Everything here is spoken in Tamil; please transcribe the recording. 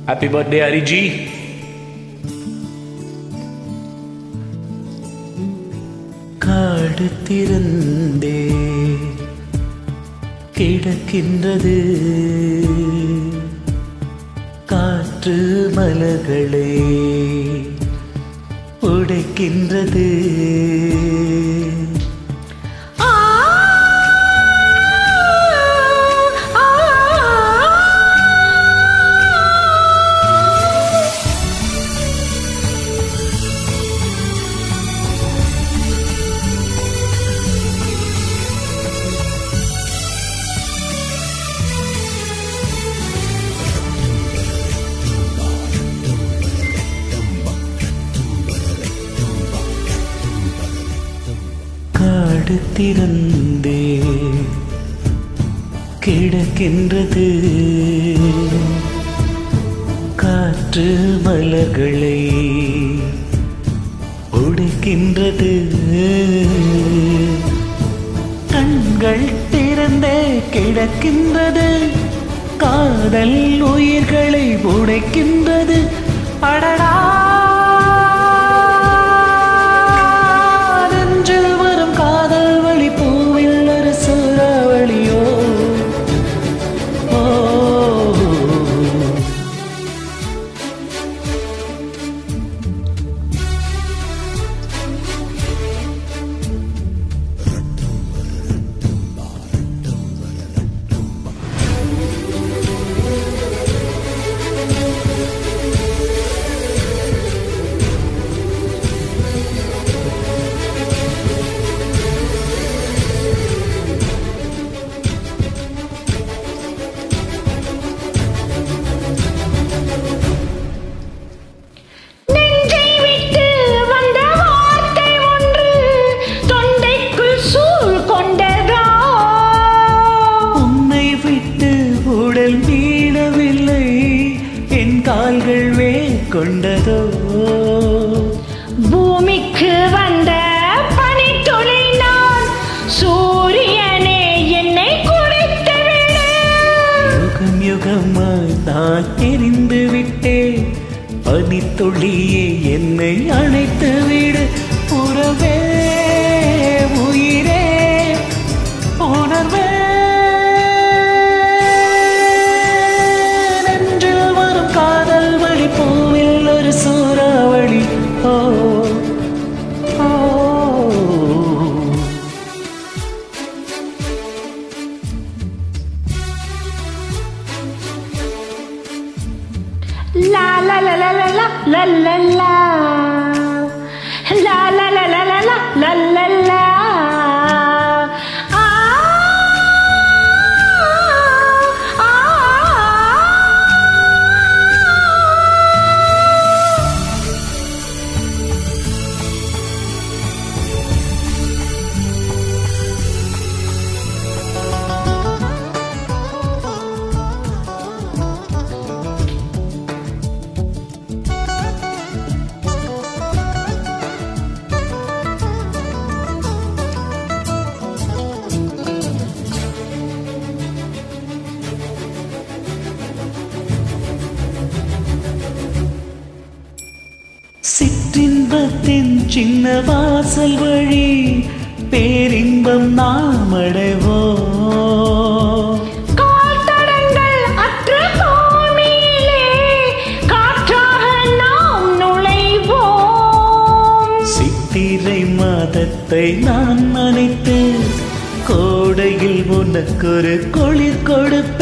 ஹாப்பி பர்த்டே ஹரிஜி காடு திறந்தே கிடக்கின்றது காற்று மலர்களை உடைக்கின்றது ஆ ஆ காடு திறந்தே கிடக்கின்றது காற்று மலர்களை உடைக்கின்றது கண்கள் திறந்தே கிடக்கின்றது காதல் உயிர்களை உடைக்கின்றது அடடா நெஞ்சில் வரும் காதல் வழி பூவில் ஒரு சூறாவளியோ ஓ நெஞ்சை விட்டு வந்த வார்த்தை ஒன்று தொண்டைக்குள் சூழ் கொண்டதா உன்னை விட்டு உடல் மீளவில்லை என் கால்கள் வேர் கொண்டதோ பூமிக்கு வந்த பனித்துளி நான் சூரியனே என்னை குடித்து விடு யுகம் யுகமாய் நான் தெரிந்து விட்டேன் பனித்துளியே என்னை அணைத்து விடு உறவே உயிரே உணர்வே நெஞ்சில் வரும் காதல் வழி பூவில் ஒரு சூறாவளி ஓ ஓ La la la la la la la la la La la la la la la la la la Ah, ah, ah. சிற்றின்பத்தின் சின்ன வாசல் வழி பேரின்பம் நாம் அடைவோம் கால் தடங்கள் அற்ற பூமியிலே காற்றாக நாம் நுழைவோம் சித்திரை மாதத்தை நான் நினைத்து கோடையில் உனக்கொரு குளிர் கொடுப்பேன்